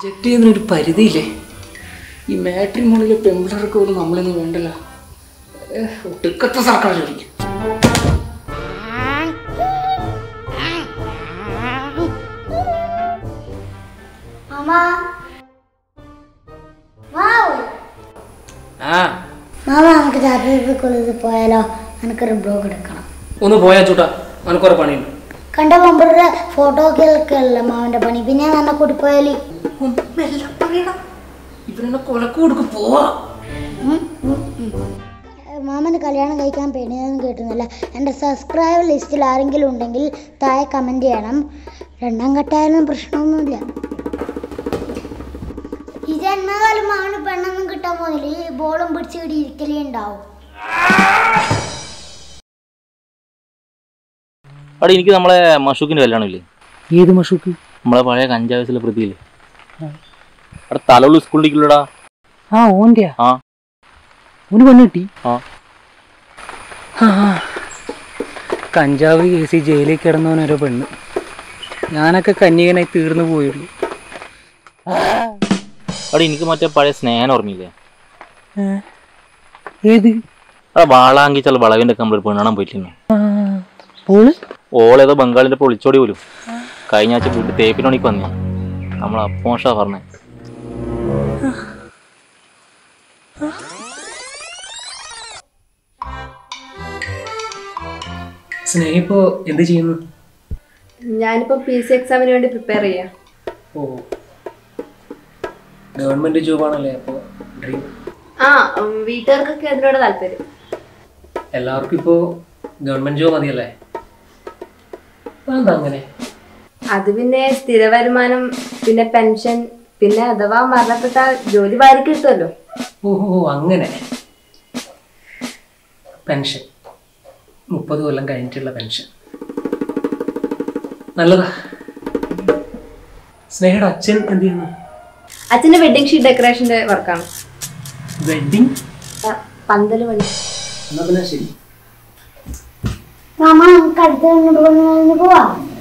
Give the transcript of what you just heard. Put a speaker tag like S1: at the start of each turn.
S1: Reject ചെയ്യുന്നൊരു പരിധിയില്ലേ ഈ മാട്രിമോണിലെ പെമ്പിളർക്ക് പോലും നമ്മളൊന്നും വേണ്ടല്ലോ ഏഹ്, ഒടുക്കത്തെ സർക്കാർ ജോലി
S2: മാമാ വാവ്
S1: ആ
S2: മാമ നമുക്ക് ചാർജ് പോയാലോ എനിക്കൊരു ബ്ലോഗ് എടുക്കണം
S1: ഒന്ന് പോയാ ചൂട്ടാ മനക്കുറെ പണിയുണ്ട്
S2: കണ്ട പമ്പറുടെ ഫോട്ടോ ഒക്കെ അല്ല മാമന്റെ പണി പിന്നെ നന്നെ കൂട്ടി പോയാല്
S1: ഒന്നെല്ലാം പറയണം ഇവരെന്നെ കൊലക്ക് കൊടുക്ക് പോവാ
S2: മാമന് കല്യാണം കഴിക്കാൻ പെണ്ണിനെന്ന് കേട്ടുന്നില്ല എൻ്റെ സബ്സ്ക്രൈബ് ലിസ്റ്റിൽ ആരെങ്കിലും ഉണ്ടെങ്കിൽ താഴെ കമൻറ്റ് ചെയ്യണം രണ്ടാം ഘട്ടമായാലും പ്രശ്നമൊന്നുമില്ല ഈ ജന്മകാലം മാമന് പെണ്ണൊന്നും കിട്ടാൻ പോകുന്നില്ല ഈ ബോളും പിടിച്ച് കിട്ടി ഇരിക്കലേ ഉണ്ടാവും
S3: അവിടെ എനിക്ക് നമ്മളെ മഷൂക്കിന്റെ കല്യാണമില്ലേ
S1: ഏത് മഷൂക്ക്
S3: നമ്മളെ പഴയ കഞ്ചാവസിലെ പ്രതിയില്ലേ അവിടെ തലവുള്ള സ്കൂളിലേക്കുള്ളടാ
S1: ആ ഓൻ്റെ
S3: ആ
S1: ഓന് പെണ്ണ് കിട്ടി
S3: ആ
S1: ആ, ആ. കഞ്ചാവ് കേസ് ജയിലിൽ കിടന്നവനൊരു പെണ്ണ് ഞാനൊക്കെ കന്യകനായി തീർന്നു പോയുള്ളൂ
S3: അവിടെ എനിക്ക് മറ്റേ പഴയ സ്നേഹം ഓർമ്മയില്ലേ
S1: ഏത്
S3: അവിടെ വാളാങ്കിച്ചുള്ള വളവിന്റെ ഒക്കെ നമ്മൾ പെണ്ണാൻ പോയിട്ടിരുന്നു
S1: ആ, ഓള്
S3: ഓളേതോ ബംഗാളിന്റെ പൊളിച്ചോടി പോലും കഴിഞ്ഞ ആഴ്ച വീട്ടിൽ തേപ്പിനോണിക്ക് വന്നു നമ്മൾ അപ്പോഷാ പറഞ്ഞേ
S1: സ്നേഹ ഇപ്പോ എന്ത് ചെയ്യുന്നു
S4: ഞാനിപ്പോൾ പി സി എക്സാമിന് വേണ്ടി പ്രിപ്പയർ ചെയ്യാം
S1: ഓ ഗവൺമെന്റ് ജോബാണല്ലേ അപ്പോൾ ഡ്രീം
S4: ആ ഉം, വീട്ടുകാർക്കൊക്കെ അതിനോട് താല്പര്യം
S1: എല്ലാവർക്കും ഇപ്പോൾ ഗവൺമെന്റ് ജോബ് മതിയല്ലേ എന്താ അങ്ങനെ
S4: അത് പിന്നെ സ്ഥിര വരുമാനം പിന്നെ പെൻഷൻ പിന്നെ അഥവാ മരണപ്പെട്ടാൽ ജോലി വാരി കിട്ടുമല്ലോ
S1: ഓഹോ അങ്ങനെ പെൻഷൻ മുപ്പത് കൊല്ലം കഴിഞ്ഞിട്ടുള്ള പെൻഷൻ നല്ലതാ സ്നേഹയുടെ അച്ഛൻ എന്ത് ചെയ്യുന്നു
S4: അച്ഛൻ്റെ വെഡിങ് ഷീറ്റ് ഡെക്കറേഷൻ്റെ വർക്കാണ്
S1: വെഡിങ്
S4: പന്തല് പണി
S1: എന്നാ പിന്നെ ശരി
S2: മാമ നമുക്ക് അടുത്ത പോവാം